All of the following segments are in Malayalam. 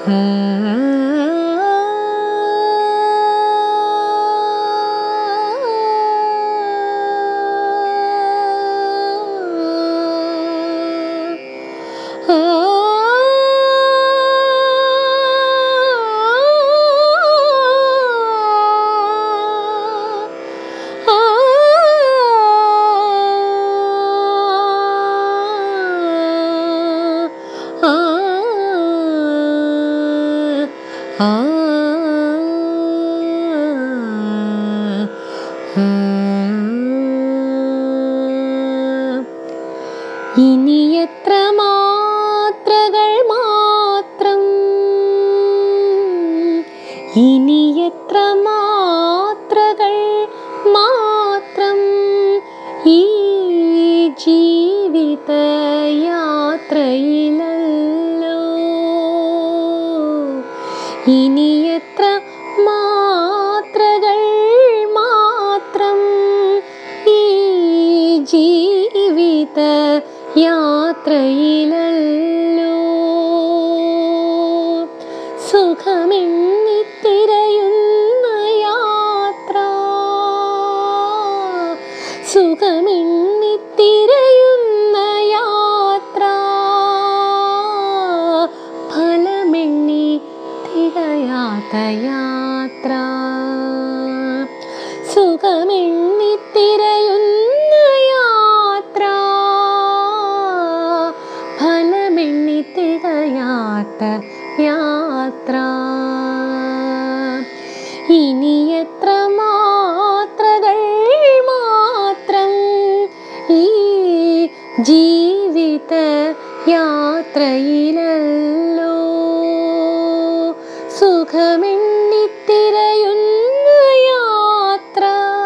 ഇനി എത്ര മാത്രകൾ മാത്രം ഇനി എത്ര മാത്രകൾ മാത്രം ഈ ജീവിത യാത്രയിലല്ലോ ഇനി എത്ര മാത്രകൾ മാത്രം ഈ ജീവിത യാത്രയിലല്ലോ സുഖമെണ്ണിത്തിരയുന്ന യാത്ര സുഖമെണ്ണിത്തിരയുന്ന യാത്ര ഫലമെണ്ണി തികയാത്ത യാത്ര സുഖമെണ്ണിത്തിരയുന്ന യാത്ര ഫലമെണ്ണി തികയാത്ത യാത്ര ഇനി എത്ര മാത്രകൾ മാത്രം ഈ ജീവിത യാത്രയിലല്ലോ സുഖമെണ്ണിത്തിരയുന്ന യാത്ര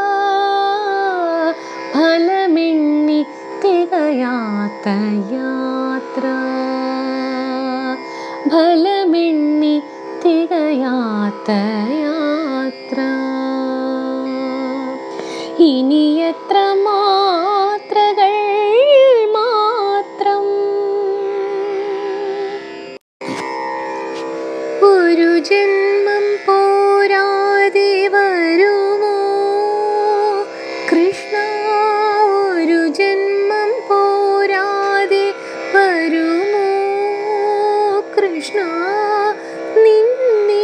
ഫലമെണ്ണി തികയാത്ത യാത്ര ഫലമെണ്ണി തികയാത്ത യാത്ര ഇനി എത്ര മാത്രകൾ മാത്രം ഒരു ജന്മം പോരാതെ വരുമോ കൃഷ്ണ ഒരു ജന്മം പോരാതെ വരുമോ കൃഷ്ണ നിന്നെ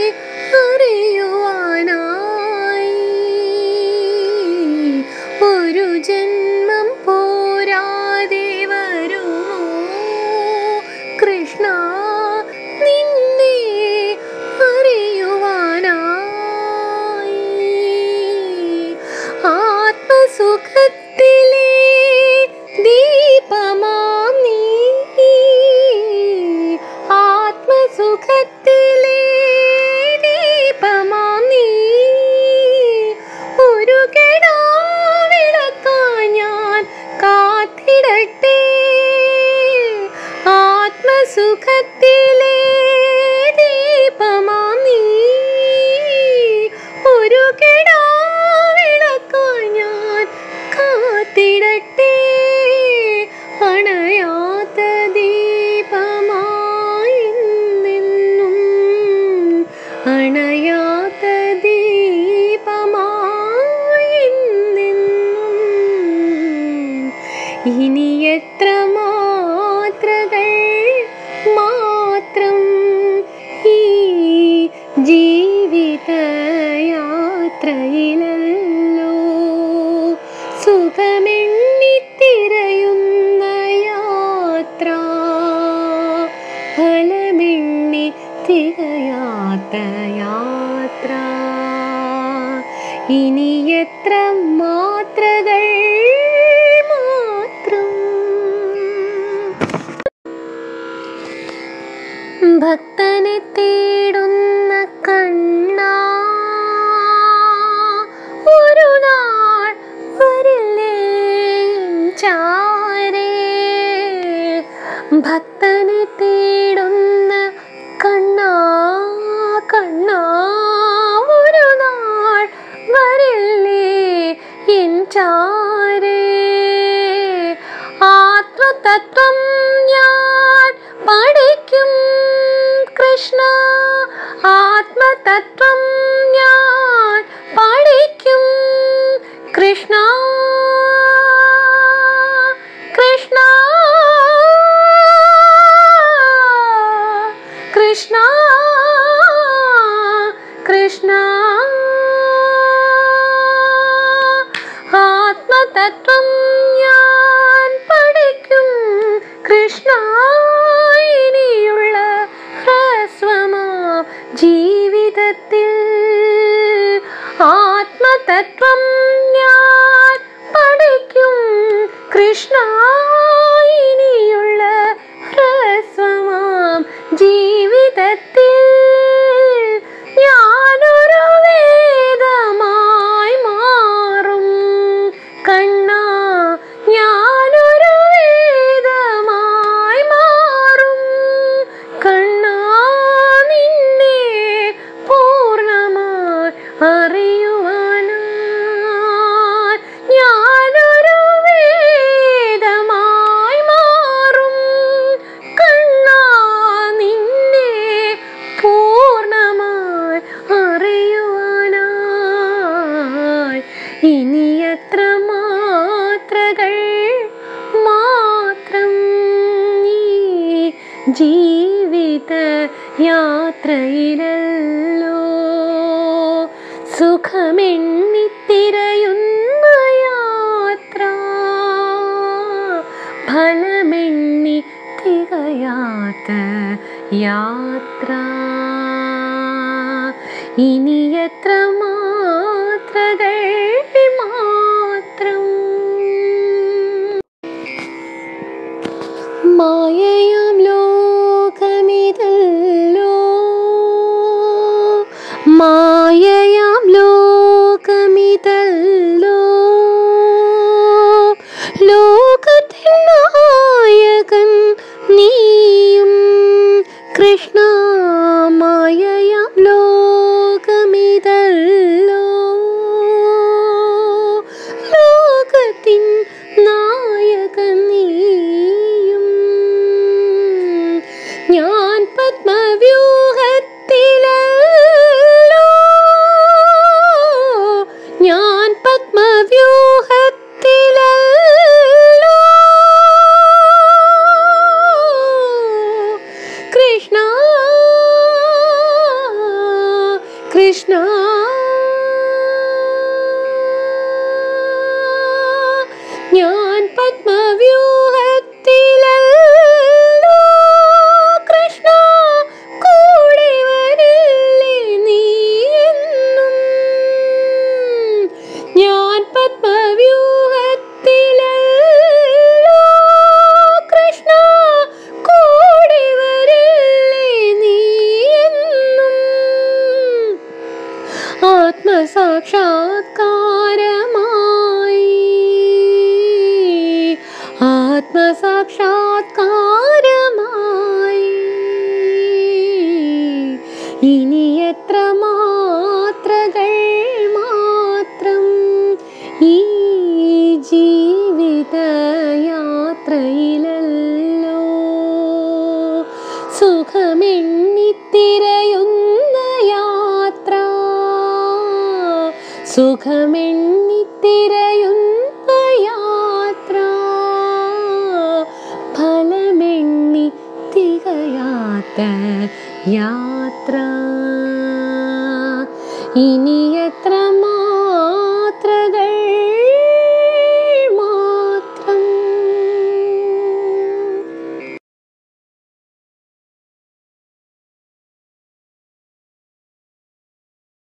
അറിയുവാനായി ഒരു ജന്മം പോരാതെ വരുമോ കൃഷ്ണ നിന്നെ അറിയുവാനായി ആത്മസുഖത്തിലെ ദീപമാം നീ ആത്മസുഖത്തിലെ ദീപമാം നീ ഒരു കെടാവിളക്കാൻ ഞാൻ കാത്തിടട്ടെ ആത്മസുഖത്തിലെ ദീപമാം നീ ഒരു കെടാവിളക്കാൻ ഞാൻ കാത്തിടട്ടെ അണയാത്ത ദീപമായി നിന്നും അണയാത്ത ദീപമായി നിന്നും ഇനി എത്ര മാത്രകൾ മാത്രം ഈ ജീവിത യാത്രയിലല്ലോ സുഖമെണ്ണിത്തിരയുന്ന യാത്ര ഫലമെണ്ണി തികയാത്ത യാത്ര ഇനി എത്ര മാത്രകൾ മാത്രം ഭക്തനെ തേടുന്ന കണ്ണ ഒരു നാൾ വരില്ലേ ചാരേ ഭക്തനെ തേടുന്ന കണ്ണ കണ്ണ ഒരു നാൾ വരില്ലേ എൻ ചാരേ ആത്മതത്വം ഞാൻ പഠിക്കും കൃഷ്ണ കൃഷ്ണ ഇനിയുള്ള ഹ്രസ്വമാം ജീവിതത്തിൽ ആത്മതത്വം ഞാൻ പഠിക്കും കൃഷ്ണ ഇനിയുള്ള ഹ്രസ്വമാം ജീവിതത്തിൽ ഞാനൊരു വേദമായി മാറും കണ്ണ ഞാനൊരു വേദമായി മാറും കണ്ണ നിന്നെ പൂർണ്ണമായി അറിയുവാനായി ഞാനൊരു വേദമായി മാറും കണ്ണ നിന്നെ പൂർണ്ണമായി അറിയുവാനായി ഇനി എത്ര മാത്രകൾ മാത്രം ഈ ജീവിത യാത്രയിലല്ലോ സുഖമെണ്ണിത്തിരയുന്ന യാത്ര ഫലമെണ്ണി തികയാത്ത യാത്ര ഇനി എത്ര മാത്രകൾ മാത്രം മായയാം ലോകമിതല്ലോ മായയാം ലോകമിതല്ലോ ലോകത്തിൻ നായകൻ നീയും കൃഷ്ണ മായയാം ലോകമിതല്ലോ ലോകത്തിൻ നായകൻ നീയും ഞാൻ പത്മവ്യൂഹത്തിലല്ലോ ഞാൻ പത്മവ്യൂഹത്തിലല്ലോ കൃഷ്ണ കൃഷ്ണ ഞാൻ പത്മവ്യൂഹത്തിലല്ലോ കൃഷ്ണ കൂടെ വരില്ലേ നീ എന്നും ഞാൻ പത്മവ്യൂഹത്തിലല്ലോ കൃഷ്ണ കൂടെ വരില്ലേ നീ എന്നും ആത്മസാക്ഷാത്കാരമായി ആത്മസാക്ഷാത്കാരമായി ഇനി എത്ര മാത്രകൾ മാത്രം ഈ ജീവിത യാത്രയിലല്ലോ സുഖമെണ്ണിത്തിരയുന്ന യാത്ര സുഖമെണ്ണിത്തിരയുന്ന യാത്ര ഫലമെണ്ണി തികയാത്ത യാത്ര ഇനി എത്ര